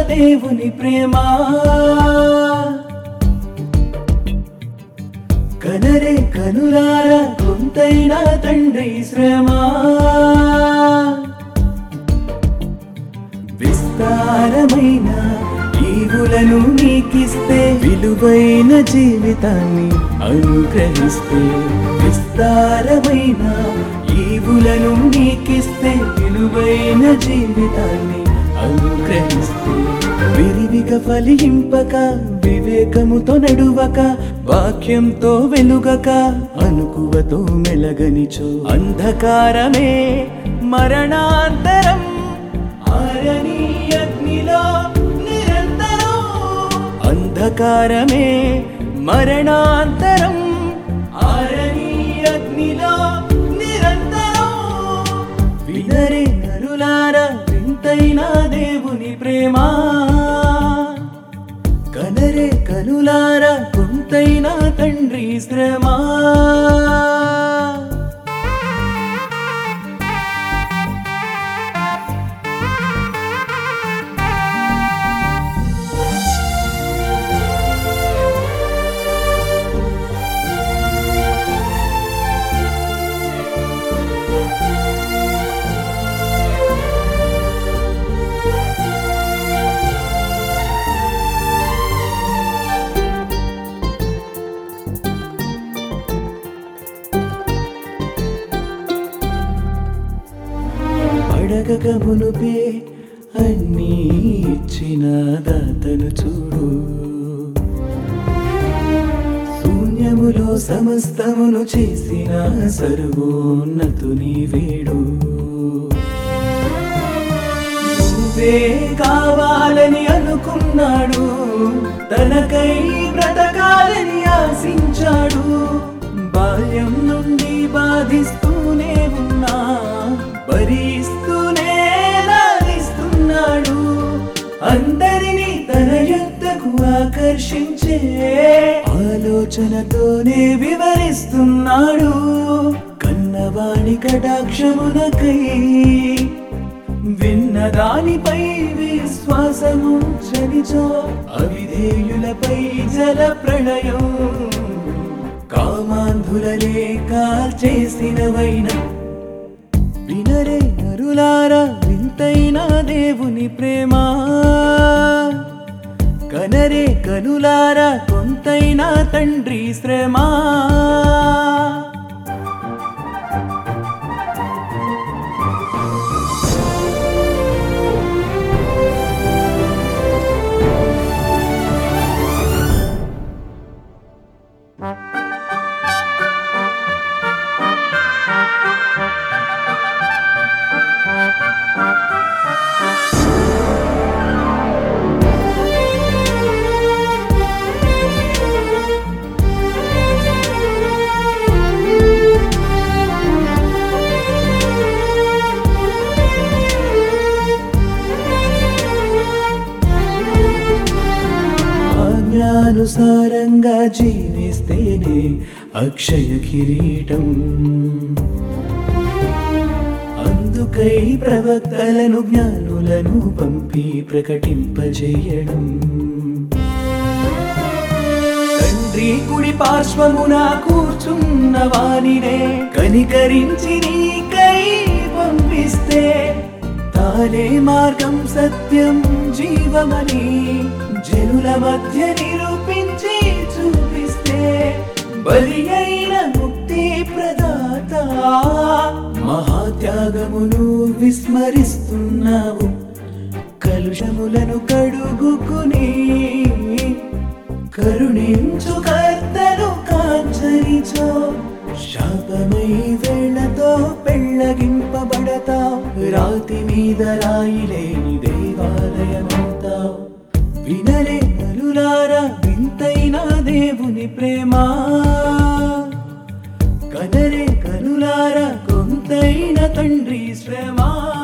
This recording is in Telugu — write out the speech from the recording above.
దేవుని ప్రేమ కనరే కనులార కొంతైనా తండ్రి శ్రమ విస్తారమైన ఈవులను నీకిస్తే విలువైన జీవితాన్ని అనుగ్రహిస్తే విస్తారమైన ఈవులను నీకిస్తే విలువైన జీవితాన్ని అనుగ్రహిస్తే విరివిగా ఫలింపక వివేకముతో నడువక వాక్యంతో వెలుగక అనుకువతో మెలగనిచో అంధకారమే మరణాంతరం ఆరని అగ్నిలో నిరంతరం అంధకారమే మరణాంతరం ఆరని అగ్నిలో నిరంతరం వినరే నరులారా వింతైన దేవుని ప్రేమ కనరే కనులారా కొంతైన తండ్రి శ్రమ అడగక మునుపే అన్నీ ఇచ్చిన దాతను చూడు శూన్యములో సమస్తమును చేసిన సర్వోన్నతుని వేడు నువ్వే కావాలని అనుకున్నాడు తనకై బ్రతకాలని ఆశించాడు బాల్యం నుండి బాధిస్తూనే ఉన్నా భరిస్తూనే లాలిస్తున్నాడు అందరినీ తన యొద్దకు ఆకర్షించే ఆలోచనతోనే వివరిస్తున్నాడు కన్నవాణి కటాక్షమునకై విన్నదానిపై విశ్వాసము చలిచో అవిధేయులపై జల ప్రళయం కామాంధులలే కాల్చేసినవైన వినరే నరులారా వింతైన దేవుని ప్రేమ కనరే కనులారా కొంతైనా తండ్రి శ్రమ ఆజ్ఞానుసారంగా జీవిస్తేనే అక్షయ కిరీటం అందుకై ప్రవక్తలను జ్ఞానులను పంపి ప్రకటింపజేయడం తండ్రి కుడి పార్శ్వమున కూర్చున్న వానినే కనికరించి నీకై పంపిస్తే తానే మార్గం సత్యం జీవమని జనుల మధ్య నిరూపించి చూపిస్తే బలి అయిన ముక్తి ప్రదాత మహాత్యాగమును విస్మరిస్తున్నావు కలుషములను కడుగుకుని కరుణించు కర్తను కాంచరిచో శాపమై వేళతో పెళ్ళగింపబడతావు రాతి మీద రాయి లేని దేవాలయమవుతావు వినరే నలులారా వింతైన దేవుని ప్రేమ కనరే కనులారా కొంతైన తండ్రి శ్రమ